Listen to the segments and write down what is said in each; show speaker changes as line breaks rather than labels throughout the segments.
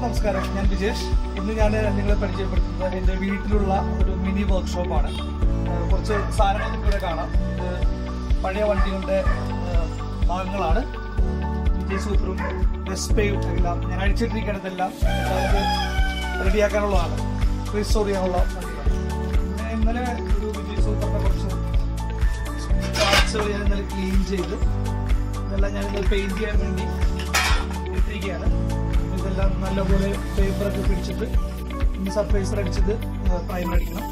നമസ്കാരം ഞാൻ വിജേഷ് ഇന്ന് ഞാൻ നിങ്ങളെ പരിചയപ്പെടുത്തുന്നത് എൻ്റെ വീട്ടിലുള്ള ഒരു മിനി വർക്ക്ഷോപ്പാണ് ഏഹ് കുറച്ച് സാധനങ്ങൾ നിങ്ങൾക്ക് ഇവിടെ കാണാം ഇത് പഴയ വണ്ടികളുടെ ഏഹ് ഭാഗങ്ങളാണ് വിജയ് സൂപ്പറും വെസ്പയും എല്ലാം ഞാൻ അഴിച്ചിട്ടിരിക്കണതെല്ലാം നമുക്ക് റെഡിയാക്കാനുള്ളതാണ് റീസ്റ്റോർ ചെയ്യാനുള്ള വണ്ടികളാണ് പിന്നെ ഇന്നലെ ഒരു വിജയ് സൂപ്പറിനെ കുറച്ച് പാർട്സുകൾ ഞാൻ ഇന്നലെ ക്ലീൻ ചെയ്ത് ഇതെല്ലാം ഞാൻ ഇന്നലെ പെയിന്റ് ചെയ്യാൻ വേണ്ടി ഇട്ടിരിക്കുകയാണ് ഇതെല്ലാം നല്ലപോലെ പേപ്പറൊക്കെ പിടിച്ചിട്ട് ഇനി സർഫേസർ അടിച്ചിട്ട് പ്രൈമർ അടിക്കണം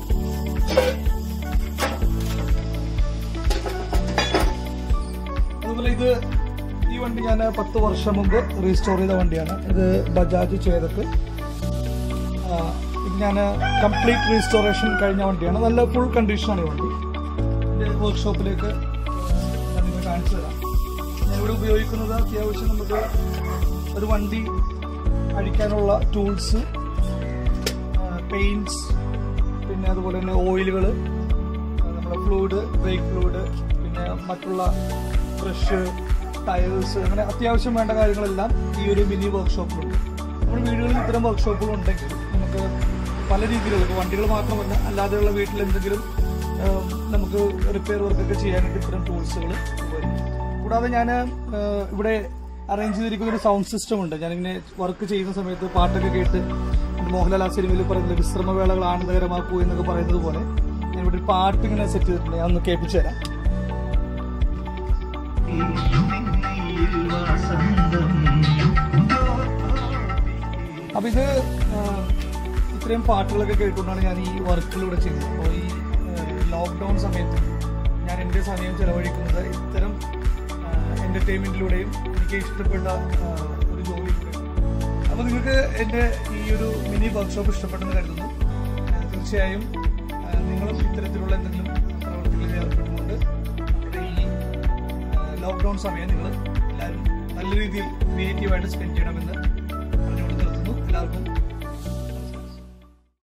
അതുപോലെ ഇത് ഈ വണ്ടി ഞാൻ പത്ത് വർഷം മുമ്പ് റീസ്റ്റോർ ചെയ്ത വണ്ടിയാണ് ഇത് ബജാജ് ചേതക്ക് ആ, ഇത് ഞാൻ കംപ്ലീറ്റ് റീസ്റ്റോറേഷൻ കഴിഞ്ഞ വണ്ടിയാണ് നല്ല ഫുൾ കണ്ടീഷനാണ് ഈ വണ്ടി ഇത് വർക്ക്ഷോപ്പിലേക്ക് ഞാൻ നിങ്ങൾക്ക് കാണിച്ചു തരാം ഞാൻ ഇവിടെ ഉപയോഗിക്കുന്നത് അത്യാവശ്യം നമുക്ക് ഒരു വണ്ടി അടിക്കാനുള്ള ടൂൾസ് പെയിൻറ്റ്സ് പിന്നെ അതുപോലെ തന്നെ ഓയിലുകൾ നമ്മുടെ ഫ്ലൂയിഡ് ബ്രേക്ക് ഫ്ലൂയിഡ് പിന്നെ മറ്റുള്ള ബ്രഷ് ടയേഴ്സ് അങ്ങനെ അത്യാവശ്യം വേണ്ട കാര്യങ്ങളെല്ലാം ഈ ഒരു മിനി വർക്ക്ഷോപ്പിലുണ്ട് നമ്മുടെ വീടുകളിൽ ഇത്തരം വർക്ക്ഷോപ്പുകൾ ഉണ്ടെങ്കിൽ നമുക്ക് പല രീതിയിലുള്ള ഇപ്പോൾ വണ്ടികൾ മാത്രമല്ല അല്ലാതെയുള്ള വീട്ടിൽ എന്തെങ്കിലും ഏം, നമുക്ക് റിപ്പയർ വർക്കൊക്കെ ചെയ്യാനായിട്ട് ഇത്തരം ടൂൾസുകൾ ഉപകരിക്കും കൂടാതെ ഞാൻ ഇവിടെ അറേഞ്ച് ചെയ്തിരിക്കുന്ന ഒരു സൗണ്ട് സിസ്റ്റം ഉണ്ട് ഞാനിങ്ങനെ വർക്ക് ചെയ്യുന്ന സമയത്ത് പാട്ടൊക്കെ കേട്ട് എൻ്റെ മോഹൻലാൽ ആ സിനിമയിൽ പറയുന്നത് വിശ്രമവേളകൾ ആനന്ദകരമാക്കൂ എന്നൊക്കെ പറയുന്നത് പോലെ ഞാൻ ഇവിടെ ഒരു പാട്ട് ഇങ്ങനെ സെറ്റ് ചെയ്തിട്ടുണ്ട് ഞാൻ ഒന്ന് കേൾപ്പിച്ചു തരാം അപ്പൊ ഇത് ആ, ഇത്രയും പാട്ടുകളൊക്കെ കേട്ടുകൊണ്ടാണ് ഞാൻ ഈ വർക്കുകളിവിടെ ചെയ്യുന്നത് അപ്പോൾ ഈ ലോക്ക്ഡൗൺ സമയത്ത് ഞാൻ എൻ്റെ സമയം ചെലവഴിക്കുന്നത് ഇത്തരം എൻ്റർടൈൻമെൻറ്റിലൂടെയും എനിക്ക് ഇഷ്ടപ്പെട്ട ആ, ഒരു ജോലിയിലൂടെയും അപ്പോൾ നിങ്ങൾക്ക് എൻ്റെ ഈ ഒരു മിനി വർക്ക്ഷോപ്പ് ഇഷ്ടപ്പെട്ടെന്ന് കരുതുന്നു ആ, തീർച്ചയായും ആ, നിങ്ങളും ഇത്തരത്തിലുള്ള എന്തെങ്കിലും പ്രവർത്തികളിൽ ഏർപ്പെട്ടുകൊണ്ട് നമ്മുടെ ഈ ലോക്ക്ഡൗൺ സമയം നിങ്ങൾ എല്ലാവരും നല്ല രീതിയിൽ ക്രിയേറ്റീവായിട്ട് സ്പെൻഡ് ചെയ്യണമെന്ന് പറഞ്ഞുകൊണ്ട് നിർത്തുന്നു എല്ലാവർക്കും